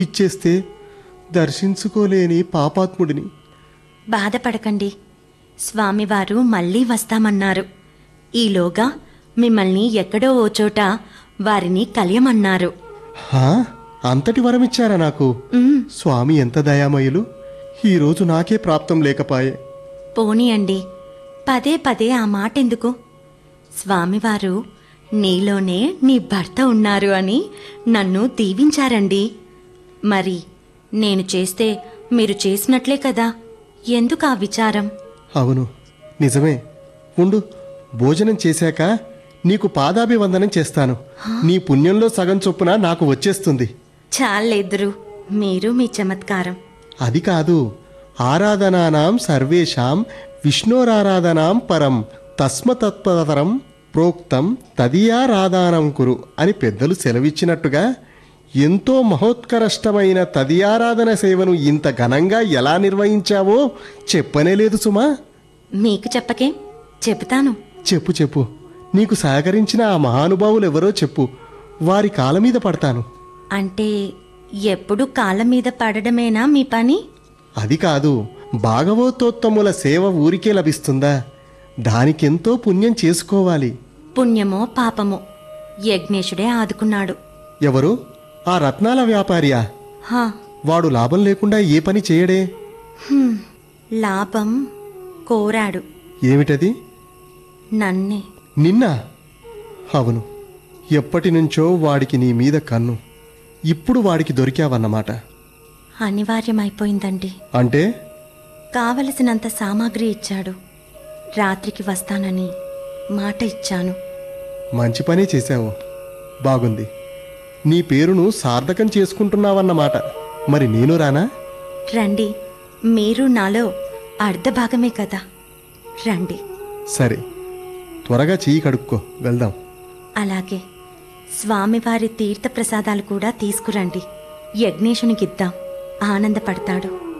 ఇచ్చేస్తే దర్శించుకోలేని పాపాత్ముడిని బాధపడకండి స్వామివారు మళ్ళీ వస్తామన్నారు ఈలోగా మిమ్మల్ని ఎక్కడో ఓ చోట వారిని కలియమన్నారు హా అంతటి వరమిచ్చారా నాకు ఉమ్, స్వామి ఎంత దయామయులు ఈరోజు నాకే ప్రాప్తం లేకపాయే పోనీయండి పదే పదే ఆ మాటెందుకు స్వామివారు నీలోనే నీ భర్త ఉన్నారు అని నన్ను దీవించారండి మరి నేను చేస్తే మీరు చేసినట్లే కదా ఎందుకు ఆ విచారం అవును నిజమే ఉండు భోజనం చేశాక నీకు పాదాభివందనం చేస్తాను నీ పుణ్యంలో సగం చొప్పున నాకు వచ్చేస్తుంది చాలేదురు మీరు మీ చమత్కారం అది కాదు ఆరాధనానాం సర్వేషాం విష్ణోరారాధనాం పరం తస్మతత్పరం ప్రోక్తం తదియారాధానం కురు అని పెద్దలు సెలవిచ్చినట్టుగా ఎంతో మహోత్కరష్టమైన తదియారాధన సేవను ఇంత ఘనంగా ఎలా నిర్వహించావో చెప్పనే లేదు సుమా మీకు చెప్పకే చెబుతాను చెప్పు చెప్పు నీకు సహకరించిన ఆ మహానుభావులు ఎవరో చెప్పు వారి కాళ్ళ మీద పడతాను అంటే ఎప్పుడు కాళ్ళ మీద పడడమేనా మీ పని అది కాదు భాగవతోత్తముల సేవ ఊరికే లభిస్తుందా దానికెంతో పుణ్యం చేసుకోవాలి పుణ్యమో పాపమో యజ్ఞేశుడే ఆదుకున్నాడు ఎవరు ఆ రత్నాల వ్యాపారియా హా వాడు లాభం లేకుండా ఏ పని చేయడే హ్మ్, లాభం కోరాడు ఏమిటది నన్నే నిన్న అవును ఎప్పటి నుంచో వాడికి నీ మీద కన్ను ఇప్పుడు వాడికి దొరికావన్నమాట అనివార్యమైపోయిందండి అంటే కావలసినంత సామాగ్రి ఇచ్చాడు రాత్రికి వస్తానని మాట ఇచ్చాను మంచి పనే చేశావు బాగుంది నీ పేరును సార్థకం చేసుకుంటున్నావన్నమాట మరి నేను రానా రండి మీరు నాలో అర్ధభాగమే కదా రండి సరే త్వరగా చెయ్యి కడుక్కో వెళ్దాం అలాగే స్వామివారి తీర్థప్రసాదాలు కూడా తీసుకురండి యజ్ఞేశునికిద్దాం ఆనందపడతాడు